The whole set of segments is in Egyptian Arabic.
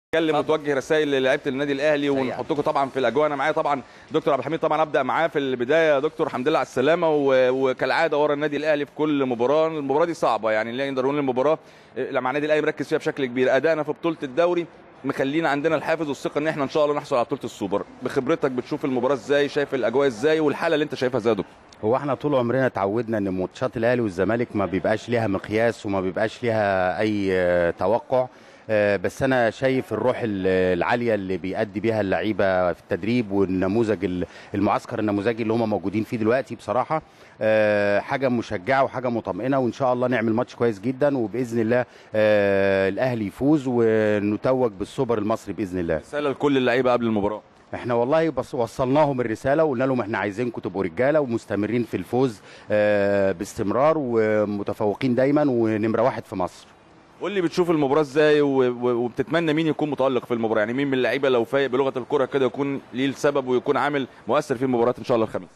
اتكلم وتوجه رسائل للاعيبه النادي الاهلي ونحطكم طبعا في الاجواء انا معايا طبعا دكتور عبد الحميد طبعا ابدا معاه في البدايه يا دكتور الحمد لله على السلامه و- وكالعاده ورا النادي الاهلي في كل مباراه المباراه دي صعبه يعني اللي نقدر نقول المباراه لما النادي الاهلي مركز فيها بشكل كبير ادائنا في بطوله الدوري مخلينا عندنا الحافز والثقه ان احنا ان شاء الله نحصل على بطوله السوبر بخبرتك بتشوف المباراه ازاي شايف الاجواء ازاي والحاله اللي انت شايفها ازاي يا دكتور هو احنا طول عمرنا اتعودنا ان ماتشات الاهلي والزمالك ما بيبقاش ليها مقياس وما بيبقاش ليها اي آه، توقع آه، بس انا شايف الروح ال- العاليه اللي بيأدي بيها اللعيبه في التدريب والنموذج ال- المعسكر النموذجي اللي هم موجودين فيه دلوقتي بصراحه آه، حاجه مشجعه وحاجه مطمئنه وان شاء الله نعمل ماتش كويس جدا وباذن الله آه، الاهلي يفوز ونتوج بالسوبر المصري باذن الله رساله لكل اللعيبه قبل المباراه احنا والله بس وصلناهم الرساله وقلنا لهم احنا عايزينكم تبقوا رجاله ومستمرين في الفوز آه، باستمرار ومتفوقين دايما ونمره واحد في مصر قول لي بتشوف المباراه ازاي و- و- وبتتمنى مين يكون متالق في المباراه يعني مين من اللعيبه لو فايق بلغه الكره كده يكون ليه السبب ويكون عامل مؤثر في المباراه ان شاء الله الخميس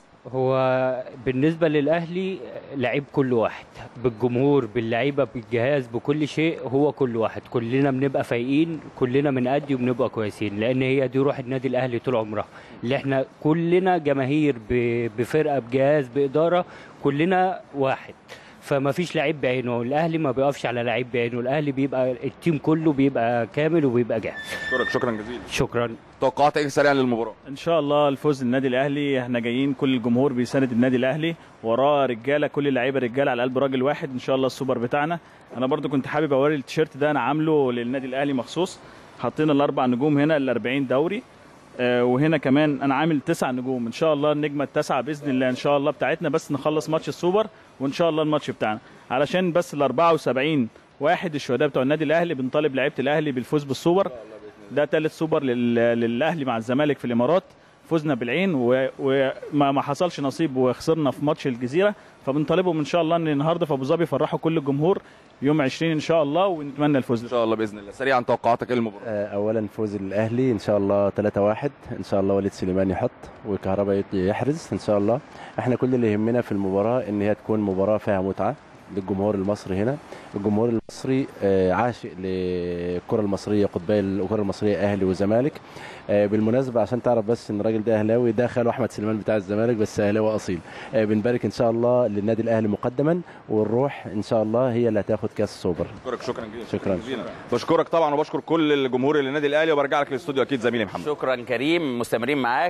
هو بالنسبة للأهلي لعيب كل واحد بالجمهور باللعيبة بالجهاز بكل شيء هو كل واحد كلنا بنبقى فايقين كلنا بنأدي وبنبقى كويسين لأن هي دي روح النادي الأهلي طول عمرها اللي احنا كلنا جماهير ب- بفرقة بجهاز بإدارة كلنا واحد فما فيش لعيب بعينه الاهلي ما بيقفش على لعيب بعينه الاهلي بيبقى التيم كله بيبقى كامل وبيبقى جاهز اشكرك شكرا جزيلا شكرا توقعات ايه سريعا للمباراه ان شاء الله الفوز للنادي الاهلي احنا جايين كل الجمهور بيساند النادي الاهلي وراه رجاله كل اللعيبه رجاله على قلب راجل واحد ان شاء الله السوبر بتاعنا انا برضو كنت حابب اوري التيشيرت ده انا عامله للنادي الاهلي مخصوص حاطين الاربع نجوم هنا ال 40 دوري آه، وهنا كمان انا عامل تسع نجوم ان شاء الله النجمه التاسعه باذن الله ان شاء الله بتاعتنا بس نخلص ماتش السوبر وان شاء الله الماتش بتاعنا علشان بس ال 74 واحد الشهداء بتوع النادي الاهلي بنطالب لعيبه الاهلي بالفوز بالسوبر ده ثالث سوبر لل- للاهلي مع الزمالك في الامارات فزنا بالعين و- وما ما حصلش نصيب وخسرنا في ماتش الجزيره فبنطالبهم ان شاء الله ان النهارده في ابو ظبي يفرحوا كل الجمهور يوم 20 ان شاء الله ونتمنى الفوز ان شاء الله باذن الله سريعا توقعاتك ايه للمباراه آه، اولا فوز الاهلي ان شاء الله 3-1 ان شاء الله وليد سليمان يحط وكهرباء يط- يحرز ان شاء الله احنا كل اللي يهمنا في المباراه ان هي تكون مباراه فيها متعه للجمهور المصري هنا الجمهور المصري آه، عاشق للكره المصريه قطبي الكره المصريه اهلي وزمالك آه، بالمناسبه عشان تعرف بس ان الراجل ده اهلاوي ده خاله احمد سليمان بتاع الزمالك بس اهلاوي اصيل آه، بنبارك ان شاء الله للنادي الاهلي مقدما والروح ان شاء الله هي اللي هتاخد كاس السوبر اشكرك شكرا جزيلا شكراً. جزيلا. بشكرك طبعا وبشكر كل الجمهور النادي الاهلي وبرجع لك الاستوديو اكيد زميلي محمد شكرا كريم مستمرين معاك